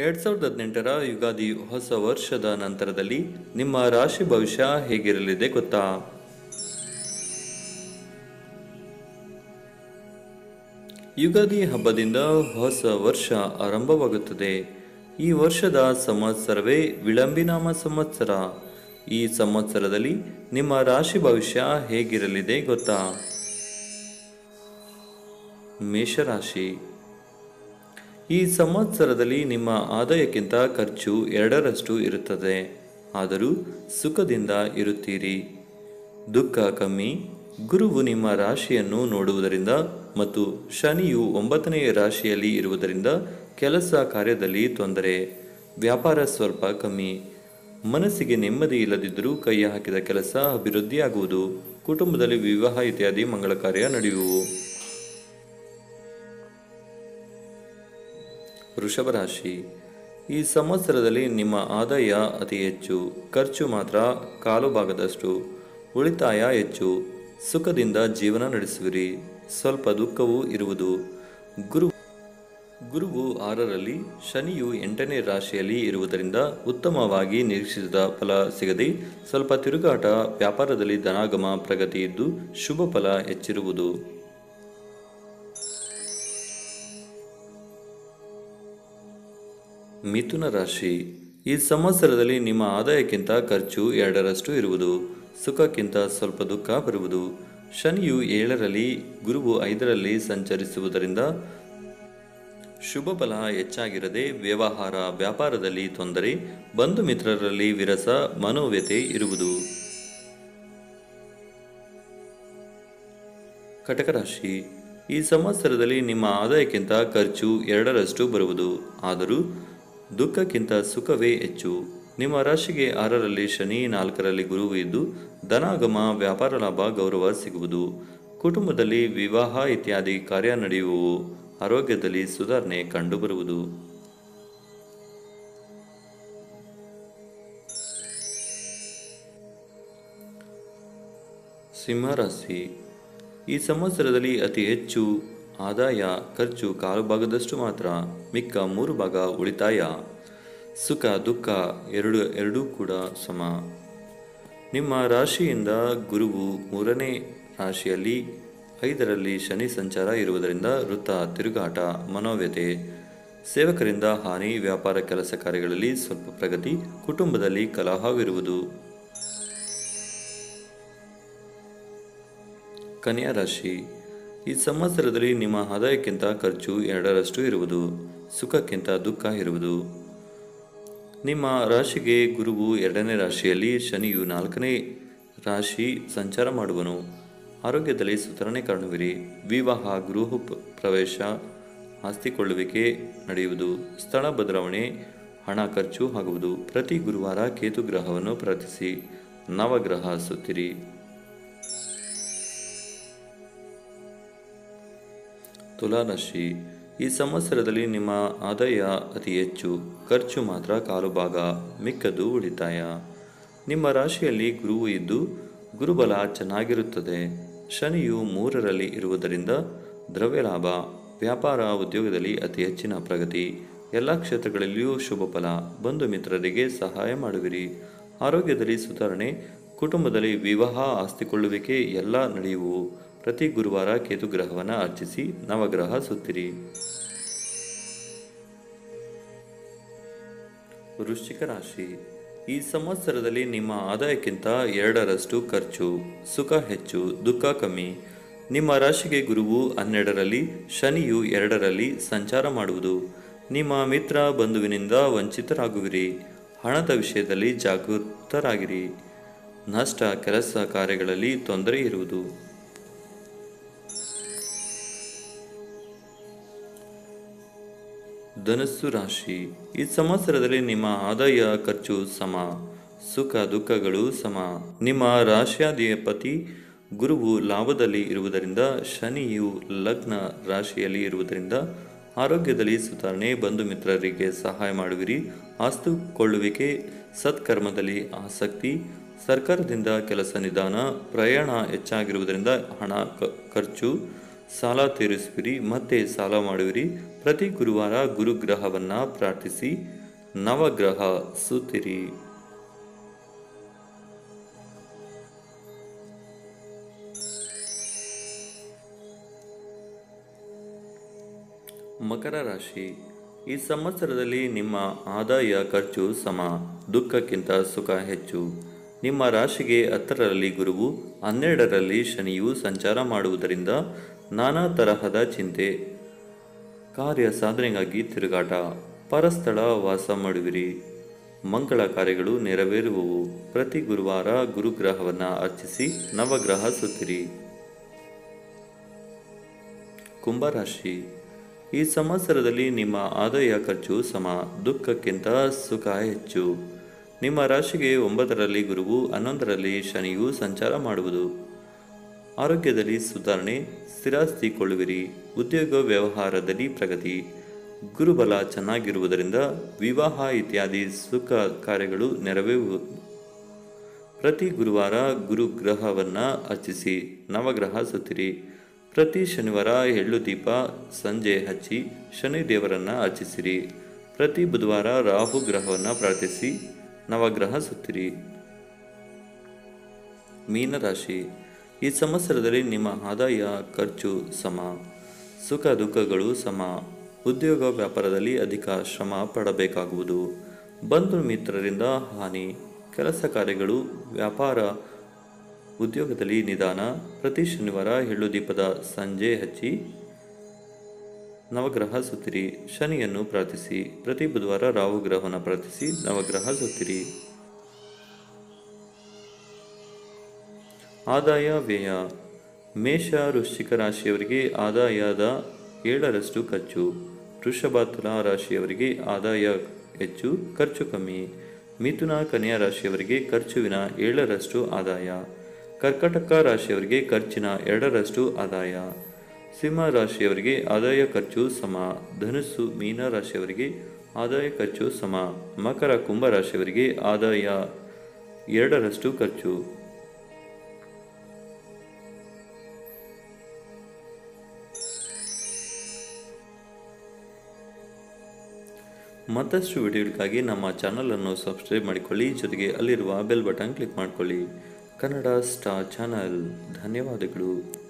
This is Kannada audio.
ಎರಡ್ ಸಾವಿರದ ಹದಿನೆಂಟರ ಯುಗಾದಿ ಹೊಸ ವರ್ಷದ ನಂತರದಲ್ಲಿ ನಿಮ್ಮ ರಾಶಿ ಭವಿಷ್ಯ ಹೇಗಿರಲಿದೆ ಗೊತ್ತಾ ಯುಗಾದಿ ಹಬ್ಬದಿಂದ ಹೊಸ ವರ್ಷ ಆರಂಭವಾಗುತ್ತದೆ ಈ ವರ್ಷದ ಸಂವತ್ಸರವೇ ವಿಳಂಬಿನಾಮ ಸಂವತ್ಸರ ಈ ಸಂವತ್ಸರದಲ್ಲಿ ನಿಮ್ಮ ರಾಶಿ ಭವಿಷ್ಯ ಹೇಗಿರಲಿದೆ ಗೊತ್ತಾ ಮೇಷರಾಶಿ ಈ ಸಂವತ್ಸರದಲ್ಲಿ ನಿಮ್ಮ ಆದಾಯಕ್ಕಿಂತ ಖರ್ಚು ಎರಡರಷ್ಟು ಇರುತ್ತದೆ ಆದರೂ ಸುಖದಿಂದ ಇರುತ್ತೀರಿ ದುಃಖ ಕಮ್ಮಿ ಗುರುವು ನಿಮ್ಮ ರಾಶಿಯನ್ನು ನೋಡುವುದರಿಂದ ಮತ್ತು ಶನಿಯು ಒಂಬತ್ತನೆಯ ರಾಶಿಯಲ್ಲಿ ಇರುವುದರಿಂದ ಕೆಲಸ ಕಾರ್ಯದಲ್ಲಿ ತೊಂದರೆ ವ್ಯಾಪಾರ ಸ್ವಲ್ಪ ಕಮ್ಮಿ ಮನಸ್ಸಿಗೆ ನೆಮ್ಮದಿ ಇಲ್ಲದಿದ್ದರೂ ಕೈ ಹಾಕಿದ ಕೆಲಸ ಅಭಿವೃದ್ಧಿಯಾಗುವುದು ಕುಟುಂಬದಲ್ಲಿ ವಿವಾಹ ಇತ್ಯಾದಿ ಮಂಗಳ ಕಾರ್ಯ ನಡೆಯುವು ವೃಷಭ ರಾಶಿ ಈ ಸಂವತ್ಸರದಲ್ಲಿ ನಿಮ್ಮ ಆದಾಯ ಅತಿ ಹೆಚ್ಚು ಖರ್ಚು ಮಾತ್ರ ಕಾಲು ಭಾಗದಷ್ಟು ಉಳಿತಾಯ ಹೆಚ್ಚು ಸುಖದಿಂದ ಜೀವನ ನಡೆಸುವಿರಿ ಸ್ವಲ್ಪ ದುಃಖವೂ ಇರುವುದು ಗುರು ಗುರುವು ಆರರಲ್ಲಿ ಶನಿಯು ಎಂಟನೇ ರಾಶಿಯಲ್ಲಿ ಇರುವುದರಿಂದ ಉತ್ತಮವಾಗಿ ನಿರೀಕ್ಷಿಸಿದ ಫಲ ಸಿಗದೆ ಸ್ವಲ್ಪ ತಿರುಗಾಟ ವ್ಯಾಪಾರದಲ್ಲಿ ಧನಾಗಮ ಪ್ರಗತಿ ಇದ್ದು ಶುಭ ಫಲ ಹೆಚ್ಚಿರುವುದು ಮಿಥುನ ರಾಶಿ ಈ ಸಂವತ್ಸರದಲ್ಲಿ ನಿಮ್ಮ ಆದಾಯಕ್ಕಿಂತ ಖರ್ಚು ಎರಡರಷ್ಟು ಇರುವುದು ಸುಖಕ್ಕಿಂತ ಸ್ವಲ್ಪ ದುಃಖ ಬರುವುದು ಶನಿಯು ಏಳರಲ್ಲಿ ಗುರುವು ಐದರಲ್ಲಿ ಸಂಚರಿಸುವುದರಿಂದ ಶುಭ ಫಲ ಹೆಚ್ಚಾಗಿರದೆ ವ್ಯವಹಾರ ವ್ಯಾಪಾರದಲ್ಲಿ ತೊಂದರೆ ಬಂಧು ಮಿತ್ರರಲ್ಲಿ ವಿರಸ ಮನೋವ್ಯತೆ ಇರುವುದು ಕಟಕ ರಾಶಿ ಈ ಸಂವತ್ಸರದಲ್ಲಿ ನಿಮ್ಮ ಆದಾಯಕ್ಕಿಂತ ಖರ್ಚು ಎರಡರಷ್ಟು ಬರುವುದು ಆದರೂ ದುಃಖಕ್ಕಿಂತ ಸುಖವೇ ಹೆಚ್ಚು ನಿಮ್ಮ ರಾಶಿಗೆ ಆರರಲ್ಲಿ ಶನಿ ನಾಲ್ಕರಲ್ಲಿ ಗುರುವು ಇದ್ದು ಧನಾಗಮ ವ್ಯಾಪಾರ ಲಾಭ ಗೌರವ ಸಿಗುವುದು ಕುಟುಂಬದಲ್ಲಿ ವಿವಾಹ ಇತ್ಯಾದಿ ಕಾರ್ಯ ನಡೆಯುವು ಆರೋಗ್ಯದಲ್ಲಿ ಸುಧಾರಣೆ ಕಂಡುಬರುವುದು ಸಿಂಹರಾಶಿ ಈ ಸಂವತ್ಸರದಲ್ಲಿ ಅತಿ ಹೆಚ್ಚು ಆದಾಯ ಖರ್ಚು ಕಾಲು ಭಾಗದಷ್ಟು ಮಾತ್ರ ಮಿಕ್ಕ ಮೂರು ಭಾಗ ಉಳಿತಾಯ ಸುಖ ದುಃಖ ಎರಡು ಎರಡೂ ಕೂಡ ಸಮ ನಿಮ್ಮ ರಾಶಿಯಿಂದ ಗುರುವು ಮೂರನೇ ರಾಶಿಯಲ್ಲಿ ಐದರಲ್ಲಿ ಶನಿ ಸಂಚಾರ ಇರುವುದರಿಂದ ವೃತ್ತ ತಿರುಗಾಟ ಮನೋವ್ಯತೆ ಸೇವಕರಿಂದ ಹಾನಿ ವ್ಯಾಪಾರ ಕೆಲಸ ಕಾರ್ಯಗಳಲ್ಲಿ ಸ್ವಲ್ಪ ಪ್ರಗತಿ ಕುಟುಂಬದಲ್ಲಿ ಕಲಹವಿರುವುದು ಕನ್ಯಾ ರಾಶಿ ಈ ಸಂವತ್ಸರದಲ್ಲಿ ನಿಮ್ಮ ಆದಾಯಕ್ಕಿಂತ ಖರ್ಚು ಎರಡರಷ್ಟು ಇರುವುದು ಸುಖಕ್ಕಿಂತ ದುಃಖ ಇರುವುದು ನಿಮ್ಮ ರಾಶಿಗೆ ಗುರುವು ಎರಡನೇ ರಾಶಿಯಲ್ಲಿ ಶನಿಯು ನಾಲ್ಕನೇ ರಾಶಿ ಸಂಚಾರ ಮಾಡುವನು ಆರೋಗ್ಯದಲ್ಲಿ ಸುಧಾರಣೆ ಕಾಣುವಿರಿ ವಿವಾಹ ಗೃಹ ಪ- ಪ್ರವೇಶ ಆಸ್ತಿ ಕೊಳ್ಳುವಿಕೆ ನಡೆಯುವುದು ಸ್ಥಳ ಬದಲಾವಣೆ ಹಣ ಖರ್ಚು ಆಗುವುದು ಪ್ರತಿ ಗುರುವಾರ ಕೇತು ಗ್ರಹವನ್ನು ಪ್ರಾರ್ಥಿಸಿ ನವಗ್ರಹ ಸುತ್ತಿರಿ ತುಲಾರಾಶಿ ಈ ಸಂವತ್ಸರದಲ್ಲಿ ನಿಮ್ಮ ಆದಾಯ ಅತಿ ಹೆಚ್ಚು ಖರ್ಚು ಮಾತ್ರ ಕಾಲು ಭಾಗ ಮಿಕ್ಕದು ಉಳಿತಾಯ ನಿಮ್ಮ ರಾಶಿಯಲ್ಲಿ ಗುರುವು ಇದ್ದು ಗುರುಬಲ ಚೆನ್ನಾಗಿರುತ್ತದೆ ಶನಿಯು ಮೂರರಲ್ಲಿ ಇರುವುದರಿಂದ ದ್ರವ್ಯ ಲಾಭ ವ್ಯಾಪಾರ ಉದ್ಯೋಗದಲ್ಲಿ ಅತಿ ಹೆಚ್ಚಿನ ಪ್ರಗತಿ ಎಲ್ಲ ಕ್ಷೇತ್ರಗಳಲ್ಲಿಯೂ ಶುಭ ಫಲ ಬಂಧು ಮಿತ್ರರಿಗೆ ಸಹಾಯ ಮಾಡುವಿರಿ ಆರೋಗ್ಯದಲ್ಲಿ ಸುಧಾರಣೆ ಕುಟುಂಬದಲ್ಲಿ ವಿವಾಹ ಆಸ್ತಿ ಕೊಳ್ಳುವಿಕೆ ಎಲ್ಲ ನಡೆಯುವು ಪ್ರತಿ ಗುರುವಾರ ಕೇತು ಗ್ರಹವನ್ನು ಅರ್ಚಿಸಿ ನವಗ್ರಹ ಸುತ್ತಿರಿ ವೃಶ್ಚಿಕ ರಾಶಿ ಈ ಸಂವತ್ಸರದಲ್ಲಿ ನಿಮ್ಮ ಆದಾಯಕ್ಕಿಂತ ಎರಡರಷ್ಟು ಖರ್ಚು ಸುಖ ಹೆಚ್ಚು ದುಃಖ ಕಮ್ಮಿ ನಿಮ್ಮ ರಾಶಿಗೆ ಗುರುವು ಹನ್ನೆರಡರಲ್ಲಿ ಶನಿಯು ಎರಡರಲ್ಲಿ ಸಂಚಾರ ಮಾಡುವುದು ನಿಮ್ಮ ಮಿತ್ರ ಬಂಧುವಿನಿಂದ ವಂಚಿತರಾಗುವಿರಿ ಹಣದ ವಿಷಯದಲ್ಲಿ ಜಾಗೃತರಾಗಿರಿ ನಷ್ಟ ಕೆಲಸ ಕಾರ್ಯಗಳಲ್ಲಿ ತೊಂದರೆ ಇರುವುದು ಧನಸ್ಸು ರಾಶಿ ಈ ಸಂವತ್ಸರದಲ್ಲಿ ನಿಮ್ಮ ಆದಾಯ ಖರ್ಚು ಸಮ ಸುಖ ದುಃಖಗಳು ಸಮ ನಿಮ್ಮ ರಾಶಿಯಾಧಿಪತಿ ಗುರುವು ಲಾಭದಲ್ಲಿ ಇರುವುದರಿಂದ ಶನಿಯು ಲಗ್ನ ರಾಶಿಯಲ್ಲಿ ಇರುವುದರಿಂದ ಆರೋಗ್ಯದಲ್ಲಿ ಸುಧಾರಣೆ ಬಂಧು ಮಿತ್ರರಿಗೆ ಸಹಾಯ ಮಾಡುವಿರಿ ಆಸ್ತು ಕೊಳ್ಳುವಿಕೆ ಸತ್ಕರ್ಮದಲ್ಲಿ ಆಸಕ್ತಿ ಸರ್ಕಾರದಿಂದ ಕೆಲಸ ನಿಧಾನ ಪ್ರಯಾಣ ಹೆಚ್ಚಾಗಿರುವುದರಿಂದ ಹಣ ಕ- ಖರ್ಚು ಸಾಲ ತೀರಿಸುವಿರಿ ಮತ್ತೆ ಸಾಲ ಮಾಡುವಿರಿ ಪ್ರತಿ ಗುರುವಾರ ಗುರುಗ್ರಹವನ್ನು ಪ್ರಾರ್ಥಿಸಿ ನವಗ್ರಹ ಸುತ್ತಿರಿ ಮಕರ ರಾಶಿ ಈ ಸಂವತ್ಸರದಲ್ಲಿ ನಿಮ್ಮ ಆದಾಯ ಖರ್ಚು ಸಮ ದುಃಖಕ್ಕಿಂತ ಸುಖ ಹೆಚ್ಚು ನಿಮ್ಮ ರಾಶಿಗೆ ಹತ್ತರಲ್ಲಿ ಗುರುವು ಹನ್ನೆರಡರಲ್ಲಿ ಶನಿಯು ಸಂಚಾರ ಮಾಡುವುದರಿಂದ ನಾನಾ ತರಹದ ಚಿಂತೆ ಕಾರ್ಯ ಸಾಧನೆಗಾಗಿ ತಿರುಗಾಟ ಪರಸ್ಥಳ ವಾಸ ಮಾಡುವಿರಿ ಮಂಗಳ ಕಾರ್ಯಗಳು ನೆರವೇರುವವು ಪ್ರತಿ ಗುರುವಾರ ಗುರುಗ್ರಹವನ್ನು ಅರ್ಚಿಸಿ ನವಗ್ರಹ ಸುತ್ತಿರಿ ಕುಂಭರಾಶಿ ಈ ಸಂವತ್ಸರದಲ್ಲಿ ನಿಮ್ಮ ಆದಾಯ ಖರ್ಚು ಸಮ ದುಃಖಕ್ಕಿಂತ ಸುಖ ಹೆಚ್ಚು ನಿಮ್ಮ ರಾಶಿಗೆ ಒಂಬತ್ತರಲ್ಲಿ ಗುರುವು ಹನ್ನೊಂದರಲ್ಲಿ ಶನಿಯು ಸಂಚಾರ ಮಾಡುವುದು ಆರೋಗ್ಯದಲ್ಲಿ ಸುಧಾರಣೆ ಸ್ಥಿರಾಸ್ತಿ ಕೊಳ್ಳುವಿರಿ ಉದ್ಯೋಗ ವ್ಯವಹಾರದಲ್ಲಿ ಪ್ರಗತಿ ಗುರುಬಲ ಚೆನ್ನಾಗಿರುವುದರಿಂದ ವಿವಾಹ ಇತ್ಯಾದಿ ಸುಖ ಕಾರ್ಯಗಳು ನೆರವೇರುವು ಪ್ರತಿ ಗುರುವಾರ ಗುರುಗ್ರಹವನ್ನು ಅರ್ಚಿಸಿ ನವಗ್ರಹ ಸುತ್ತಿರಿ ಪ್ರತಿ ಶನಿವಾರ ಎಳ್ಳು ದೀಪ ಸಂಜೆ ಹಚ್ಚಿ ಶನಿ ದೇವರನ್ನು ಅರ್ಚಿಸಿರಿ ಪ್ರತಿ ಬುಧವಾರ ರಾಹು ಗ್ರಹವನ್ನು ಪ್ರಾರ್ಥಿಸಿ ನವಗ್ರಹ ಸುತ್ತಿರಿ ಮೀನರಾಶಿ ಈ ಸಂವತ್ಸರದಲ್ಲಿ ನಿಮ್ಮ ಆದಾಯ ಖರ್ಚು ಸಮ ಸುಖ ದುಃಖಗಳು ಸಮ ಉದ್ಯೋಗ ವ್ಯಾಪಾರದಲ್ಲಿ ಅಧಿಕ ಶ್ರಮ ಪಡಬೇಕಾಗುವುದು ಬಂಧು ಮಿತ್ರರಿಂದ ಹಾನಿ ಕೆಲಸ ಕಾರ್ಯಗಳು ವ್ಯಾಪಾರ ಉದ್ಯೋಗದಲ್ಲಿ ನಿಧಾನ ಪ್ರತಿ ಶನಿವಾರ ಎಳ್ಳು ದೀಪದ ಸಂಜೆ ಹಚ್ಚಿ ನವಗ್ರಹ ಸುತ್ತಿರಿ ಶನಿಯನ್ನು ಪ್ರಾರ್ಥಿಸಿ ಪ್ರತಿ ಬುಧವಾರ ರಾಹು ಗ್ರಹವನ್ನು ಪ್ರಾರ್ಥಿಸಿ ನವಗ್ರಹ ಸುತ್ತಿರಿ ಆದಾಯ ವ್ಯಯ ಮೇಷ ವೃಶ್ಚಿಕ ರಾಶಿಯವರಿಗೆ ಆದಾಯದ ಏಳರಷ್ಟು ಖರ್ಚು ವೃಷಭ ತುಲಾ ರಾಶಿಯವರಿಗೆ ಆದಾಯ ಹೆಚ್ಚು ಖರ್ಚು ಕಮ್ಮಿ ಮಿಥುನ ಕನ್ಯಾ ರಾಶಿಯವರಿಗೆ ಖರ್ಚುವಿನ ಏಳರಷ್ಟು ಆದಾಯ ಕರ್ಕಟಕ ರಾಶಿಯವರಿಗೆ ಖರ್ಚಿನ ಎರಡರಷ್ಟು ಆದಾಯ ಸಿಂಹ ರಾಶಿಯವರಿಗೆ ಆದಾಯ ಖರ್ಚು ಸಮ ಧನುಸ್ಸು ಮೀನ ರಾಶಿಯವರಿಗೆ ಆದಾಯ ಖರ್ಚು ಸಮ ಮಕರ ಕುಂಭ ರಾಶಿಯವರಿಗೆ ಆದಾಯ ಎರಡರಷ್ಟು ಖರ್ಚು ಮತ್ತಷ್ಟು ವಿಡಿಯೋಗಳಿಗಾಗಿ ನಮ್ಮ ಚಾನಲನ್ನು ಸಬ್ಸ್ಕ್ರೈಬ್ ಮಾಡಿಕೊಳ್ಳಿ ಜೊತೆಗೆ ಅಲ್ಲಿರುವ ಬೆಲ್ ಬಟನ್ ಕ್ಲಿಕ್ ಮಾಡಿಕೊಳ್ಳಿ ಕನ್ನಡ ಸ್ಟಾರ್ ಚಾನಲ್ ಧನ್ಯವಾದಗಳು